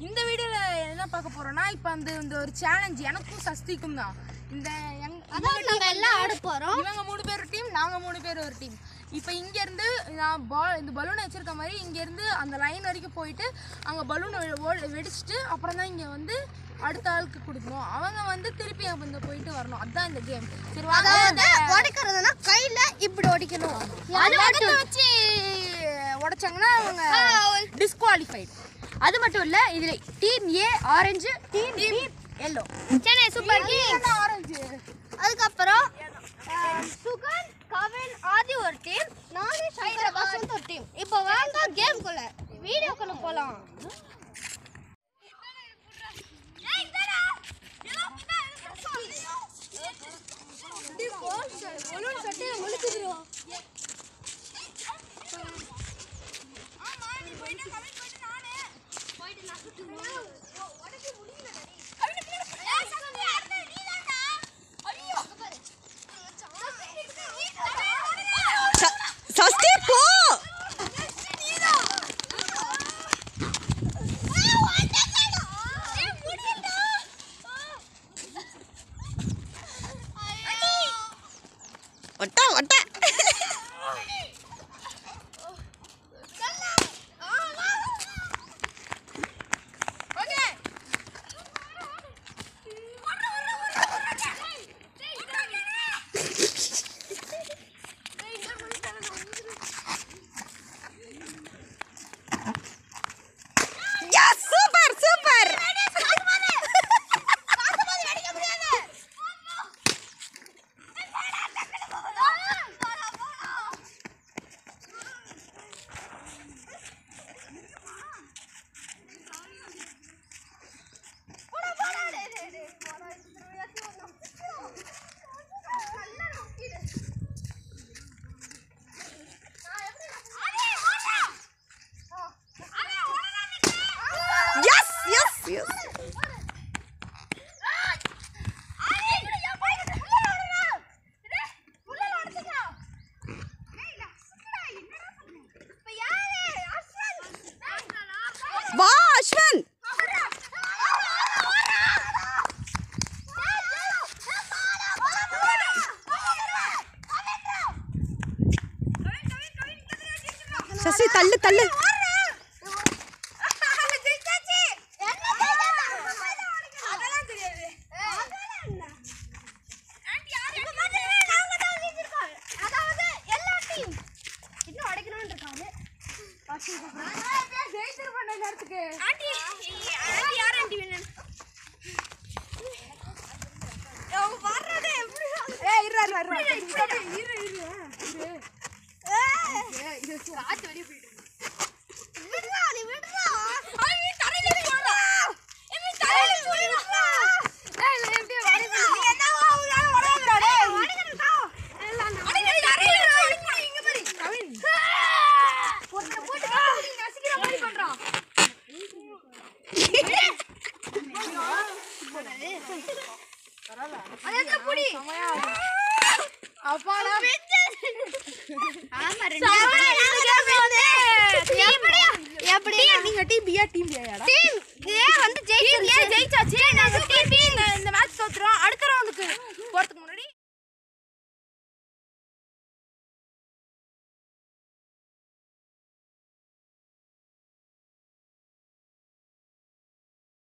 இந்த வீடியோல என்ன பார்க்க போறோம்னா இப்போ அந்த இந்த ஒரு சேலஞ்ச் எனக்கும் சஸ்திக்கும் தான் இந்த எங் அதான் நம்ம எல்லாம் ஆட போறோம் இவங்க மூணு பேர் டீம் நாங்க மூணு பேர் ஒரு டீம் இப்போ இங்க இருந்து நான் பால் இந்த பலூனை வச்சிருக்க மாதிரி இங்க இருந்து அந்த லைன் வரைக்கும் போயிட்டு அங்க பலூனை வெடிச்சிட்டு அப்புறம் தான் இங்க வந்து அடுத்த ஆளுக்கு கொடுக்கணும் அவங்க வந்து திருப்பி அங்க இந்த போயிட்டு வரணும் அதான் இந்த கேம் சரி வாங்க அதாவது உடைக்கிறதுனா கையில இப்படி உடைக்கணும் அது மட்டும் வச்சு உடைச்சாங்கன்னா அவங்க டிஸ்குவாலிஃபைட் அது மட்டும் இல்ல இதுல team A orange team B yellow Chennai Super Kings orange அதுக்கப்புறம் அஹ், சுகன் கவின் ஆதி ஒரு டீம் நானே சங்கர் வசந்த் ஒரு டீம் இப்போ வாங்க கேம்குள்ள வீடியோக்குள்ள போலாம் சஷ்டி போ ஒட்டா ஒட்டா yes super super yes yes yes வா அஸ்வன் சசி தள்ளு தள்ளு அப்பாடா எப்படி நீங்க டீம் பியா டீம் பியாடா டீம் ஏ வந்து ஜெயிச்சிருச்சு ஜெயிச்சாச்சு நாங்க டீம் பி